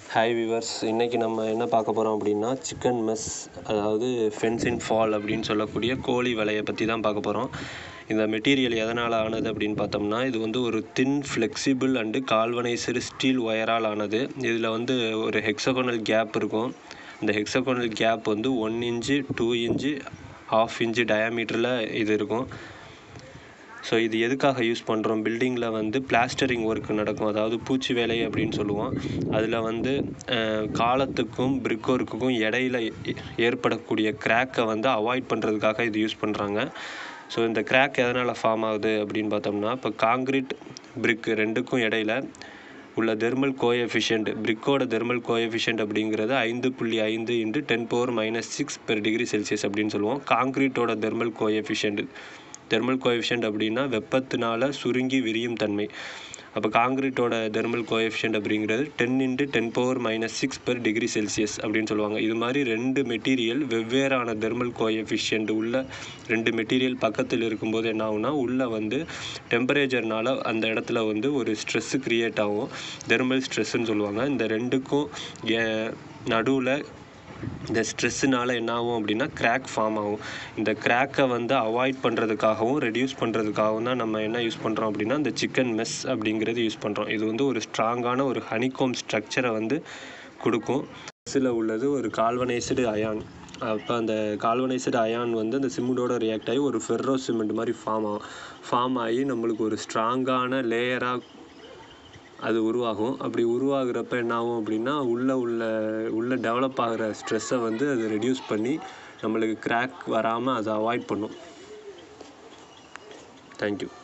hi viewers இன்றைக்கி நம்ம என்ன பார்க்க போகிறோம் அப்படின்னா சிக்கன் மெஸ் அதாவது ஃபென்சின் ஃபால் அப்படின்னு சொல்லக்கூடிய கோழி வலையை பற்றி தான் பார்க்க போகிறோம் இந்த மெட்டீரியல் எதனால் ஆனது அப்படின்னு பார்த்தோம்னா இது வந்து ஒரு thin flexible and galvaniser steel ஒயரால் ஆனது இதில் வந்து ஒரு ஹெக்ஸகோனல் கேப் இருக்கும் இந்த ஹெக்ஸகோனல் கேப் வந்து one inch two inch half inch டயாமீட்டரில் இது இருக்கும் ஸோ இது எதுக்காக யூஸ் பண்ணுறோம் பில்டிங்கில் வந்து பிளாஸ்டரிங் ஒர்க் நடக்கும் அதாவது பூச்சி வேலை அப்படின்னு சொல்லுவோம் அதில் வந்து அஹ், காலத்துக்கும் பிரிக் ஒர்க்குக்கும் இடையில ஏ- ஏற்படக்கூடிய கிராக்கை வந்து அவாய்ட் பண்ணுறதுக்காக இது யூஸ் பண்ணுறாங்க ஸோ இந்த கிராக் எதனால் ஃபார்ம் ஆகுது அப்படின்னு பார்த்தோம்னா இப்போ காங்கிரீட் பிரிக் ரெண்டுக்கும் இடையில உள்ள தெர்மல் கோஎஃபிஷியன்ட் பிரிக்கோட தெர்மல் கோஎஃபிஷியன்ட் அப்படிங்கிறது ஐந்து புள்ளி ஐந்து into ten power minus six per degree Celsius அப்படின்னு சொல்லுவோம் காங்கிரீட்டோட தெர்மல் கோஎஃபிஷியன்ட் தெர்மல் கோஎஃபிஷியன்ட் அப்படின்னா வெப்பத்தினால சுருங்கி விரியும் தன்மை அப்போ காங்கிரீட்டோட தெர்மல் கோஎஃபிஷியன்ட் அப்படிங்கிறது ten into ten power minus six per degree Celsius அப்படின்னு சொல்லுவாங்க இது மாதிரி ரெண்டு மெட்டீரியல் வெவ்வேறான தெர்மல் கோஎஃபிஷியன்ட் உள்ள ரெண்டு மெட்டீரியல் பக்கத்தில் இருக்கும்போது என்ன ஆகும்னா உள்ளே வந்து டெம்பரேச்சர்னால அந்த இடத்துல வந்து ஒரு ஸ்ட்ரெஸ் கிரியேட் ஆகும் தெர்மல் ஸ்ட்ரெஸ்ஸுன்னு சொல்லுவாங்க இந்த ரெண்டுக்கும் நடுவில் இந்த ஸ்ட்ரெஸ்ஸுனால என்ன ஆகும் அப்படின்னா கிராக் ஃபார்ம் ஆகும் இந்த கிராக்கை வந்து அவாய்ட் பண்ணுறதுக்காகவும் ரெடியூஸ் பண்ணுறதுக்காகவும் தான் நம்ம என்ன யூஸ் பண்ணுறோம் அப்படின்னா இந்த சிக்கன் மெஸ் அப்படிங்கிறது யூஸ் பண்ணுறோம் இது வந்து ஒரு ஸ்ட்ராங்கான ஒரு ஹனிகோம் ஸ்ட்ரக்சரை வந்து கொடுக்கும் மெஸ்ஸில் உள்ளது ஒரு கால்வனைஸ்டு அயான் அப்போ அந்த கால்வனைஸ்டு அயான் வந்து அந்த சிமெண்டோட ரியாக்ட் ஆகி ஒரு ஃபெர்ரோ சிமெண்ட் மாதிரி ஃபார்ம் ஆகும் ஃபார்ம் ஆகி நம்மளுக்கு ஒரு ஸ்ட்ராங்கான லேயராக அது உருவாகும் அப்படி உருவாகிறப்ப என்ன ஆகும் அப்படின்னா உள்ள உள்ள உள்ள டெவலப் ஆகிற ஸ்ட்ரெஸ்ஸை வந்து அது ரெடியூஸ் பண்ணி நம்மளுக்கு கிராக் வராமல் அதை அவாய்ட் பண்ணும் தேங்க்யூ